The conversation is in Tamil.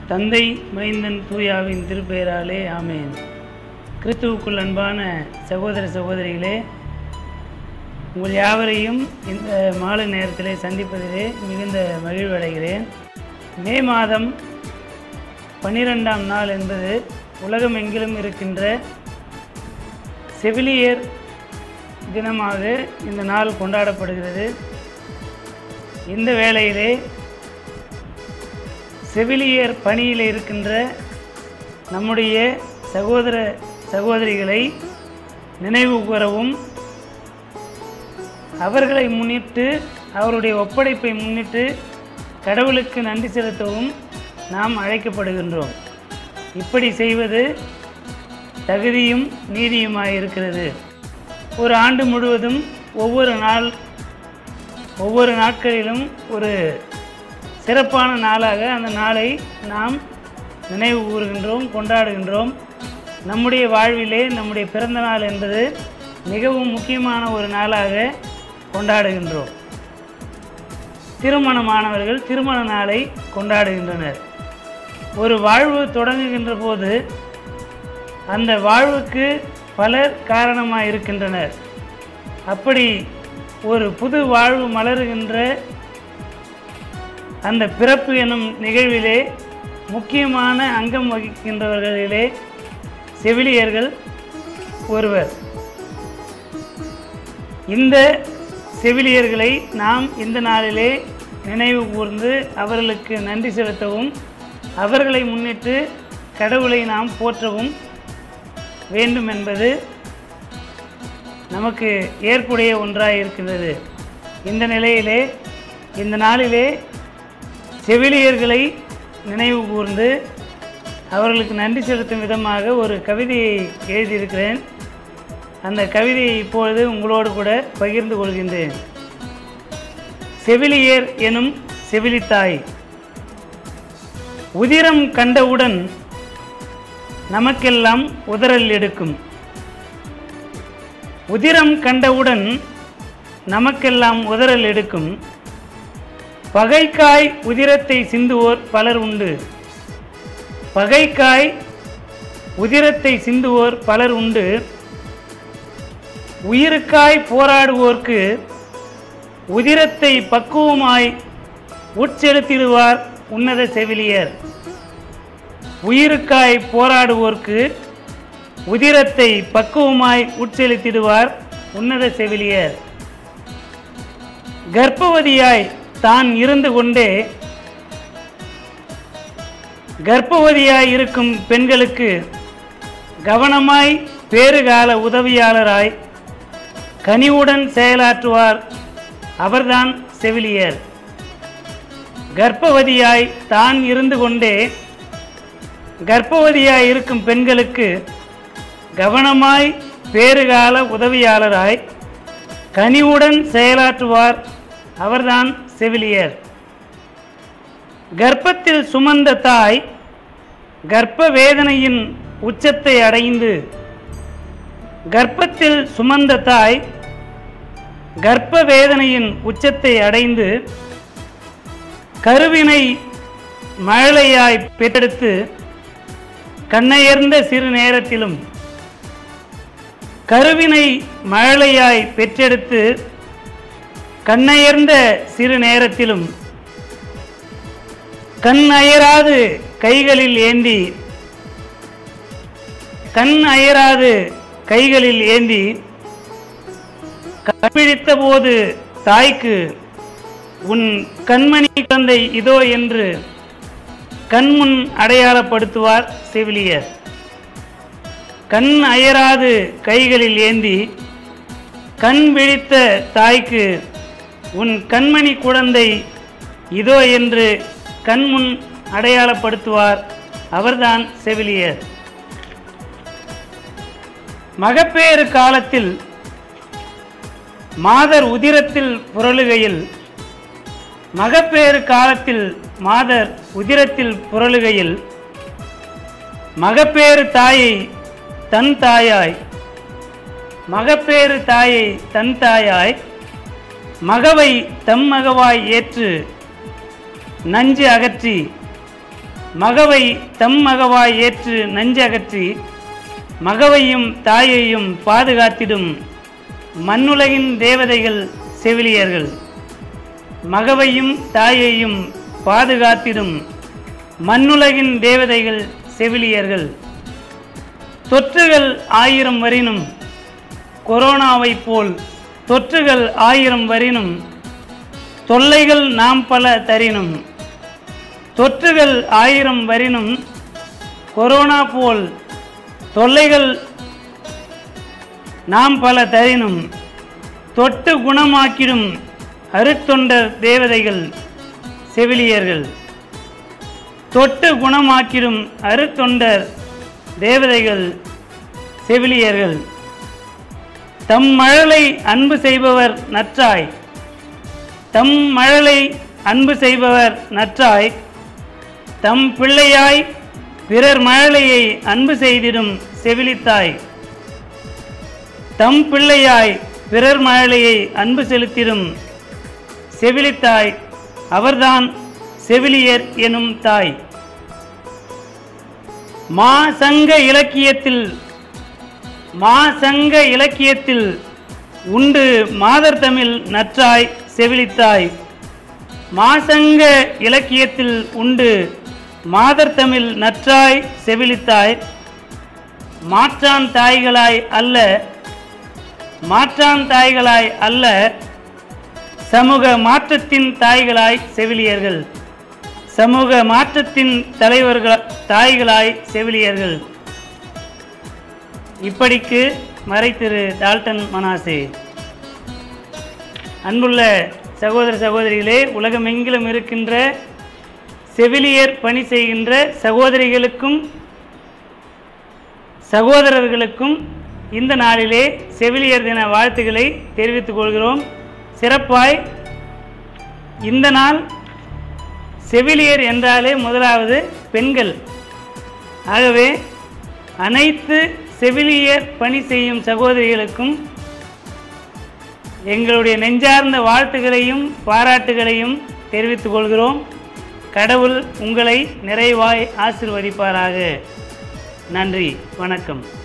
தந்தை மைந்தன் தூயாவின் திருப்பெயராலே ஆமேன் கிறிஸ்துவுக்குள் அன்பான சகோதர சகோதரிகளே உங்கள் யாவரையும் இந்த மாலை நேரத்திலே சந்திப்பதிலே மிகுந்த மகிழ்வடைகிறேன் மே மாதம் பன்னிரெண்டாம் நாள் என்பது உலகம் எங்கிலும் இருக்கின்ற செவிலியர் தினமாக இந்த நாள் கொண்டாடப்படுகிறது இந்த வேளையிலே செவிலியர் பணியில் இருக்கின்ற நம்முடைய சகோதர சகோதரிகளை நினைவு கூறவும் அவர்களை முன்னிட்டு அவருடைய ஒப்படைப்பை முன்னிட்டு கடவுளுக்கு நன்றி செலுத்தவும் நாம் அழைக்கப்படுகின்றோம் இப்படி செய்வது தகுதியும் நீதியுமாய் இருக்கிறது ஒரு ஆண்டு முழுவதும் ஒவ்வொரு நாள் ஒவ்வொரு நாட்களிலும் ஒரு சிறப்பான நாளாக அந்த நாளை நாம் நினைவு கூறுகின்றோம் கொண்டாடுகின்றோம் நம்முடைய வாழ்விலே நம்முடைய பிறந்த நாள் என்பது மிகவும் முக்கியமான ஒரு நாளாக கொண்டாடுகின்றோம் திருமணமானவர்கள் திருமண நாளை கொண்டாடுகின்றனர் ஒரு வாழ்வு தொடங்குகின்ற போது அந்த வாழ்வுக்கு பலர் காரணமாக இருக்கின்றனர் அப்படி ஒரு புது வாழ்வு மலருகின்ற அந்த பிறப்பு எனும் நிகழ்விலே முக்கியமான அங்கம் வகிக்கின்றவர்களிலே செவிலியர்கள் ஒருவர் இந்த செவிலியர்களை நாம் இந்த நாளிலே நினைவு கூர்ந்து அவர்களுக்கு நன்றி செலுத்தவும் அவர்களை முன்னிட்டு கடவுளை நாம் போற்றவும் வேண்டும் என்பது நமக்கு ஏற்புடைய ஒன்றாக இருக்கின்றது இந்த நிலையிலே இந்த நாளிலே செவிலியர்களை நினைவு கூர்ந்து அவர்களுக்கு நன்றி செலுத்தும் விதமாக ஒரு கவிதையை எழுதியிருக்கிறேன் அந்த கவிதையை இப்பொழுது உங்களோடு கூட பகிர்ந்து கொள்கின்றேன் செவிலியர் எனும் செவிலித்தாய் உதிரம் கண்டவுடன் நமக்கெல்லாம் உதறல் எடுக்கும் உதிரம் கண்டவுடன் நமக்கெல்லாம் உதறல் எடுக்கும் பகைக்காய் உதிரத்தை சிந்துவோர் பலர் உண்டு பகைக்காய் உதிரத்தை சிந்துவோர் பலர் உண்டு உயிருக்காய் போராடுவோர்க்கு உதிரத்தை பக்குவமாய் உட்செலுத்திடுவார் உன்னத செவிலியர் உயிருக்காய் போராடுவோர்க்கு உதிரத்தை பக்குவமாய் உட்செலுத்திடுவார் உன்னத செவிலியர் கர்ப்பவதியாய் தான் இருந்து கொண்டே கர்ப்பவதியாய் இருக்கும் பெண்களுக்கு கவனமாய் பேறுகால உதவியாளராய் கனிவுடன் செயலாற்றுவார் அவர்தான் செவிலியர் கர்ப்பவதியாய் தான் இருந்து கொண்டே கர்ப்பவதியாய் இருக்கும் பெண்களுக்கு கவனமாய் பேறுகால உதவியாளராய் கனிவுடன் செயலாற்றுவார் அவர்தான் செவிலியர் கர்ப்பத்தில் சுமந்த தாய் கர்ப்ப வேதனையின் உச்சத்தை அடைந்து கர்ப்பத்தில் சுமந்த தாய் கர்ப்ப வேதனையின் உச்சத்தை அடைந்து கருவினை மழலையாய் பெற்றெடுத்து கண்ணையர்ந்த சிறு நேரத்திலும் கருவினை மழலையாய் பெற்றெடுத்து கண்ணயர்ந்த சிறு நேரத்திலும் கண் அயராது கைகளில் ஏந்தி கண் அயராது கைகளில் ஏந்தி கற்பிடித்த போது தாய்க்கு உன் கண்மணி குழந்தை இதோ என்று கண்முன் அடையாளப்படுத்துவார் செவிலியர் கண் அயராது கைகளில் ஏந்தி கண் விழித்த தாய்க்கு உன் கண்மணி குழந்தை இதோ என்று கண்முன் அடையாளப்படுத்துவார் அவர்தான் செவிலியர் மகப்பேறு காலத்தில் மாதர் உதிரத்தில் புரளுகையில் மகப்பேறு காலத்தில் மாதர் உதிரத்தில் புரளுகையில் மகப்பேறு தாயை தன் தாயாய் மகப்பேறு தாயை தன் தாயாய் மகவை தம் மகவாய் ஏற்று நஞ்சு அகற்றி மகவை தம் மகவாய் ஏற்று நஞ்சகற்றி மகவையும் தாயையும் பாதுகாத்திடும் மண்ணுலகின் தேவதைகள் செவிலியர்கள் மகவையும் தாயையும் பாதுகாத்திடும் மண்ணுலகின் தேவதைகள் செவிலியர்கள் தொற்றுகள் ஆயிரம் வரினும் கொரோனாவைப் போல் தொற்றுகள் ஆயிரம் வரினும் தொல்லைகள் நாம் பல தரினும் தொற்றுகள் ஆயிரம் வரினும் கொரோனா போல் தொல்லைகள் நாம் பல தரினும் தொட்டு குணமாக்கிடும் அருத்தொண்டர் தேவதைகள் செவிலியர்கள் தொட்டு குணமாக்கிடும் அருத்தொண்டர் தேவதைகள் செவிலியர்கள் தம் மழலை அன்பு செய்பவர் நற்றாய் தம் மழலை அன்பு செய்பவர் நற்றாய் தம் பிள்ளையாய் பிறர் மழலையை அன்பு செய்திடும் செவிலித்தாய் தம் பிள்ளையாய் பிறர் மழலையை அன்பு செலுத்திடும் செவிலித்தாய் அவர்தான் செவிலியர் எனும் தாய் மா சங்க இலக்கியத்தில் மா சங்க இலக்கியத்தில் உண்டு மாதர் தமிழ் நற்றாய் செவிலித்தாய் மாசங்க இலக்கியத்தில் உண்டு மாதர் தமிழ் நற்றாய் செவிலித்தாய் மாற்றான் தாய்களாய் அல்ல மாற்றான் தாய்களாய் அல்ல சமூக மாற்றத்தின் தாய்களாய் செவிலியர்கள் சமூக மாற்றத்தின் தலைவர்கள் தாய்களாய் செவிலியர்கள் இப்படிக்கு மறைத்திரு டால்டன் மனாசே அன்புள்ள சகோதர சகோதரிகளே உலகமெங்கிலும் இருக்கின்ற செவிலியர் பணி செய்கின்ற சகோதரிகளுக்கும் சகோதரர்களுக்கும் இந்த நாளிலே செவிலியர் தின வாழ்த்துக்களை தெரிவித்துக் கொள்கிறோம் சிறப்பாய் இந்த நாள் செவிலியர் என்றாலே முதலாவது பெண்கள் ஆகவே அனைத்து செவிலியர் பணி செய்யும் சகோதரிகளுக்கும் எங்களுடைய நெஞ்சார்ந்த வாழ்த்துகளையும் பாராட்டுகளையும் தெரிவித்துக் கொள்கிறோம் கடவுள் உங்களை நிறைவாய் ஆசிர்வதிப்பாராக நன்றி வணக்கம்